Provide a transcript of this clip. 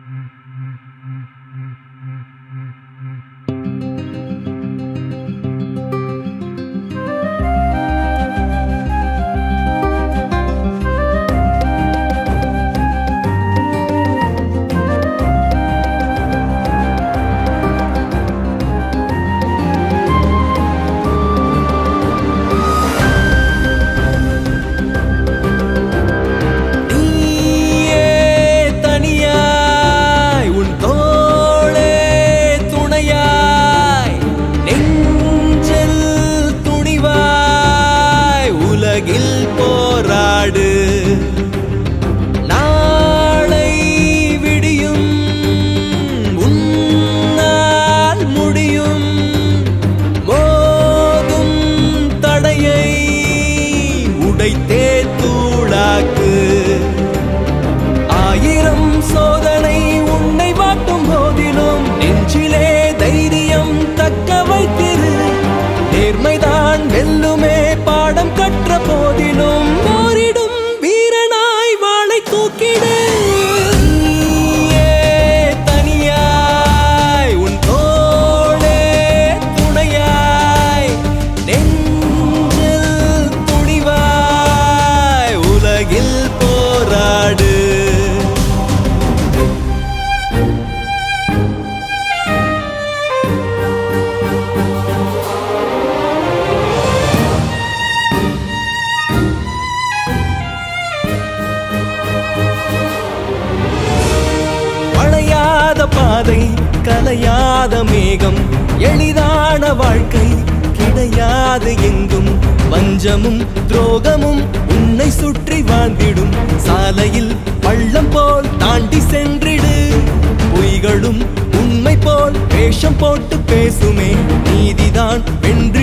நீயே தனியாய் உன் தோளே துணையாய் நெஞ்சில் துணிவாய் உலகில் போராடு நாளை விடியும் உன்னால் முடியும் மோதும் தடையை உடைத்தே தூளாக்கு ஆயிரம் சோதனை உன்னை வாட்டும் போதிலும் நெஞ்சிலே தைரியம் தக்க வைத்திரு நேர்மைதான் வெல்லுமே பாடம் கற்ற போதிலும் போரிடும் வீரனாய் வாளை தூக்கிடு நீயே தனியாய் உன் தோளே துணையாய் நெஞ்சில் துணிவாய் உலகில் போராடு வளையாத பாதை கலையாத மேகம் எளிதான வாழ்க்கை கிடையாது எங்கும் வஞ்சமும் துரோகமும் உன்னை சுற்றி வாழ்ந்திடும் சாலையில் பள்ளம் போல் தாண்டி சென்றிடு பொய்களும் உண்மை போல் வேஷம் போட்டு பேசுமே நீதிதான் வென்று